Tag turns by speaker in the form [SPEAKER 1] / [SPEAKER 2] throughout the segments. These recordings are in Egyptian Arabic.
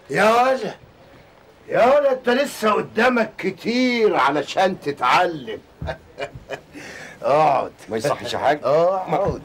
[SPEAKER 1] يا ولا يا ولا انت لسه قدامك كتير علشان تتعلم اقعد
[SPEAKER 2] ما يصحش يا حاج
[SPEAKER 1] اقعد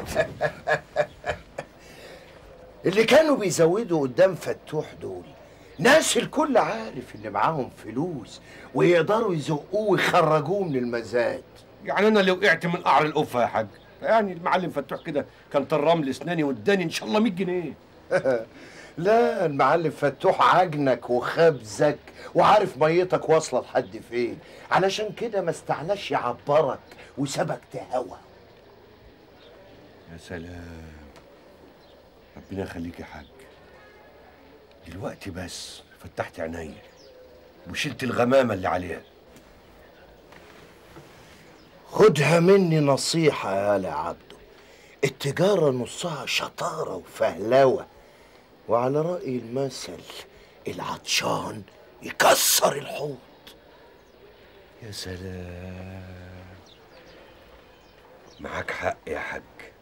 [SPEAKER 1] اللي كانوا بيزودوا قدام فتوح دول ناس الكل عارف اللي معاهم فلوس ويقدروا يزقوه ويخرجوه من المزاد
[SPEAKER 2] يعني انا لو وقعت من قعر القفه يا حاج يعني المعلم فتوح كده كان طرام لي اسناني واداني ان شاء الله 100 جنيه
[SPEAKER 1] لا المعلم فتوح عجنك وخبزك وعارف ميتك واصله لحد فين علشان كده ما استعلاش يعبرك وسابك تهوى
[SPEAKER 2] يا سلام ربنا يخليك يا حاج دلوقتي بس فتحت عينيا وشلت الغمامه اللي عليها
[SPEAKER 1] خدها مني نصيحة يا آل عبده التجارة نصها شطارة وفهلوة وعلى رأي المثل العطشان يكسر الحوض
[SPEAKER 2] يا سلام معاك حق يا حاج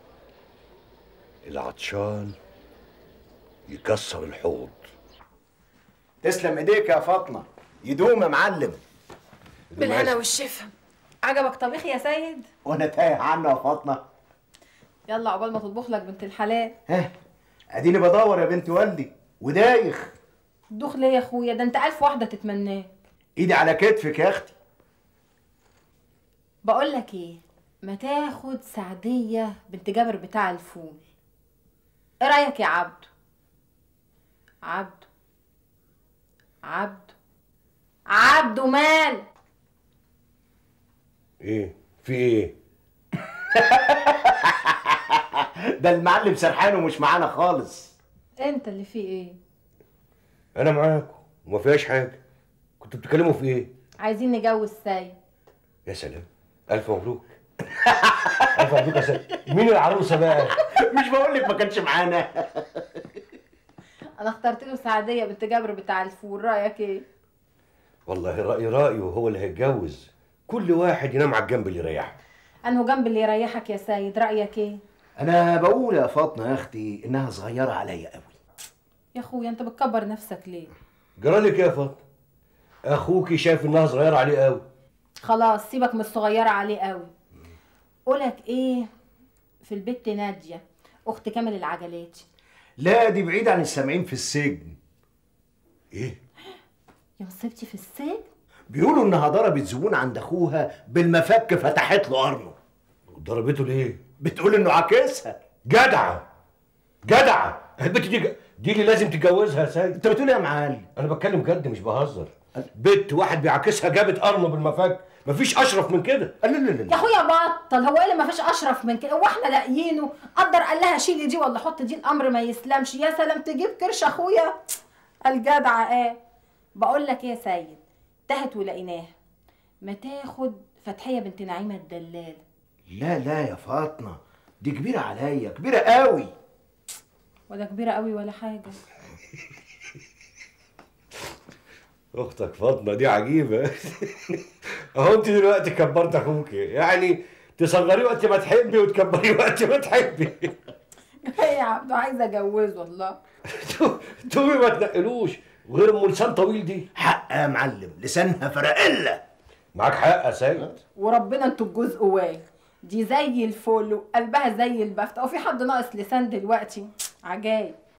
[SPEAKER 2] العطشان يكسر الحوض
[SPEAKER 3] تسلم ايديك يا فاطمه يدوم يا معلم
[SPEAKER 4] بالهنا والشفا عجبك طبيخي يا سيد
[SPEAKER 3] وانا تايه عنه يا فاطمه
[SPEAKER 4] يلا عقبال ما تطبخ لك بنت الحلال
[SPEAKER 3] ها اديني بدور يا بنت والدي ودايخ
[SPEAKER 4] دوخ ليه يا اخويا ده انت الف واحده تتمناه
[SPEAKER 3] ايدي على كتفك يا اختي
[SPEAKER 4] بقول لك ايه ما تاخد سعديه بنت جابر بتاع الفول ايه رايك يا عبده عبده عبده عبده مال
[SPEAKER 2] ايه في ايه
[SPEAKER 3] ده المعلم سرحان ومش معانا خالص
[SPEAKER 4] انت اللي فيه ايه
[SPEAKER 2] انا معاكم وما فيهاش حاجه كنتوا بتتكلموا في ايه
[SPEAKER 4] عايزين نجوز سيد
[SPEAKER 2] يا سلام الف مبروك الف مبروك يا سيد مين العروسه بقى
[SPEAKER 3] مش بقول لك ما كانش معانا
[SPEAKER 4] انا اخترت له سعديه بنت جابر بتاع الفول رايك ايه
[SPEAKER 2] والله رايي رايه هو اللي هيتجوز كل واحد ينام على الجنب اللي يريحه
[SPEAKER 4] انه جنب اللي يريحك يا سيد رايك ايه
[SPEAKER 3] انا بقول يا فاطمه يا اختي انها صغيره عليا قوي
[SPEAKER 4] يا اخويا انت بتكبر نفسك ليه
[SPEAKER 2] جرالك يا فاطمه اخوكي شايف انها صغيره عليه قوي
[SPEAKER 4] خلاص سيبك من الصغيره عليه قوي قولك ايه في البت ناديه اخت كامل العجلاتي
[SPEAKER 3] لا دي بعيد عن السامعين في السجن
[SPEAKER 2] ايه
[SPEAKER 4] يا مصيبتي في السجن
[SPEAKER 3] بيقولوا انها ضربت زبون عند اخوها بالمفك فتحت له قرنه
[SPEAKER 2] ضربته ليه
[SPEAKER 3] بتقول انه عاكسها
[SPEAKER 2] جدعه جدعه البت دي ج- دي اللي لازم تتجوزها يا سيد
[SPEAKER 3] انت بتقول إيه يا معلم
[SPEAKER 2] انا بتكلم جد مش بهزر بنت واحد بيعاكسها جابت قرنه بالمفك مفيش اشرف من كده
[SPEAKER 3] لا لا لا
[SPEAKER 4] يا اخويا بطل هو ايه اللي مفيش اشرف من كده هو احنا لاقيينه قدر قال لها شيلي دي ولا حط دي الامر ما يسلمش يا سلام تجيب كرش اخويا الجدعه ايه بقول لك ايه يا سيد تهت ولقيناها ما تاخد فتحيه بنت نعيمه الدلال
[SPEAKER 3] لا لا يا فاطمه دي كبيره عليا كبيره قوي
[SPEAKER 4] ولا كبيره قوي ولا حاجه
[SPEAKER 2] اختك فاطمه دي عجيبه اهو انت دلوقتي كبرت اخوك يعني تصغريه وقت ما تحبي وتكبريه وقت ما تحبي
[SPEAKER 4] ايه يا عبدو عايزه اجوزه والله
[SPEAKER 2] تومي ما تنقلوش وغير ام لسان طويل دي
[SPEAKER 3] حق يا معلم لسانها فرقله
[SPEAKER 2] معاك حق يا سيد
[SPEAKER 4] وربنا انتوا الجزء واي دي زي الفل وقلبها زي البفت او في حد ناقص لسان دلوقتي عجايب